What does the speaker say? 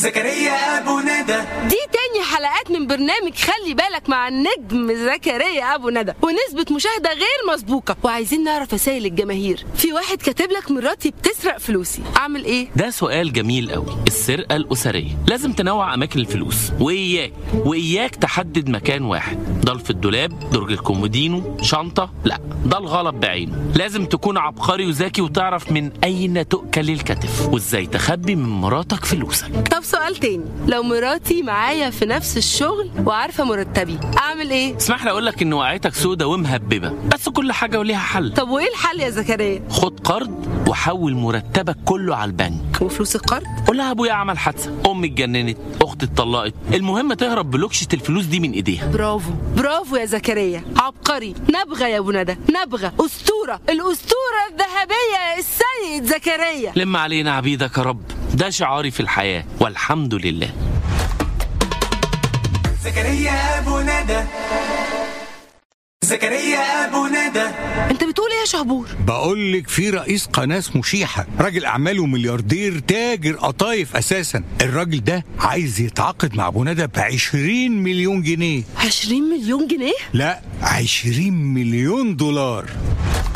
زكريا ابو ندى دي تاني حلقات من برنامج خلي بالك مع النجم زكريا ابو ندى ونسبة مشاهدة غير مسبوقة وعايزين نعرف رسائل الجماهير في واحد كاتب لك مراتي بتسرق فلوسي اعمل ايه ده سؤال جميل قوي السرقة الأسرية لازم تنوع أماكن الفلوس وإياك وإياك تحدد مكان واحد ضل في الدولاب درج الكومودينو شنطة لا ده الغلط بعينه لازم تكون عبقري وذكي وتعرف من أين تؤكل الكتف وإزاي تخبي من مراتك فلوسك طب سؤال تاني لو مراتي معايا في نفس الشغل وعارفة مرتبي اعمل ايه اسمح لي أقول لك إن وقعتك سودة ومهببة بس كل حاجة وليها حل طب وايه الحل يا زكريا خد قرض وحول مرتبك كله على البنك وفلوس القرض قول لها ابويا عمل حادثه امي اتجننت اختي اتطلقت المهم تهرب بلوكشه الفلوس دي من ايديها برافو برافو يا زكريا عبقري نبغى يا ابو ندى نبغى اسطوره الاسطوره الذهبيه السيد زكريا لم علينا عبيدك يا رب ده شعاري في الحياه والحمد لله زكريا ابو ندى زكريا ابو ندى انت بتقول ايه يا شهبور بقول لك في رئيس قناة اسمه شيحة راجل أعمال وملياردير تاجر قطايف أساسا الراجل ده عايز يتعاقد مع أبو ندى ب 20 مليون جنيه 20 مليون جنيه لا 20 مليون دولار